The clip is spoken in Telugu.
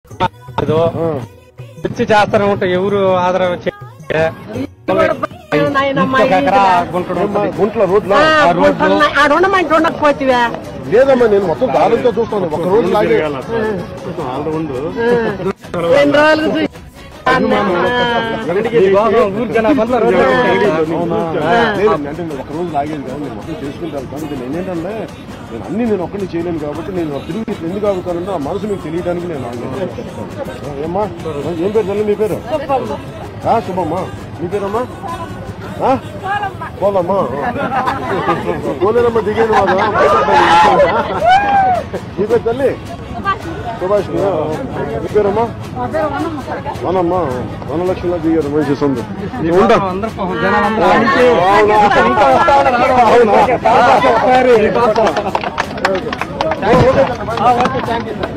లేదు. వచ్చి చేస్తానే ఉంటా ఎవరు ఆధారం చే- నాయనమ్మా, ఒక ఎకరా ఈదురా. గుంటడు ఏమ్మా, ఉంటుంది. గుంట్ల రోడ్ల ఆ, గుంటలు ఆడ ఉండమంటే ఉండకపోతివా లేదమ్మా నేను మొత్తం దారులతో చూస్తాను ఒక రోజు లాగే రెండు రోజులు చూసి ఈ గోసం ఊరికనే బండ్ల రోడ్డు మీద అవునా? లేదు, అంటే నేను ఒక రోజు లాగేది కాదు నేను మొత్తం చేసుకుంటూ వెళ్తాను నేను ఏంటంటే నేను అన్ని నేను ఒక్కడిని చేయలేను కాబట్టి నేను తిరిగి ఇట్లా ఎందుకు ఆగుతానంటే ఆ మనసు మీకు తెలియడానికి నేను ఆగాను. ఏమ్మా ఏం పేరు తల్లి నీ పేరు ఆ, శుభమ్మా నీ పేరమ్మా ఆ? పోలమ్మా పోలేరమ్మా దిగేది మాకు నీ పేరు తల్లి సుభాష్ నీ పేరమ్మా వనమ్మా వనలక్ష్మిలో దిగారు మంచి సొంత ఉంటా అందరూ పాపం జనాలందరూ అడిగి అవునా? ఇంకా వస్తా ఉన్నారు. అవునా? ఒకసారి. ఆ, ఓకే, థాంక్ యూ సార్.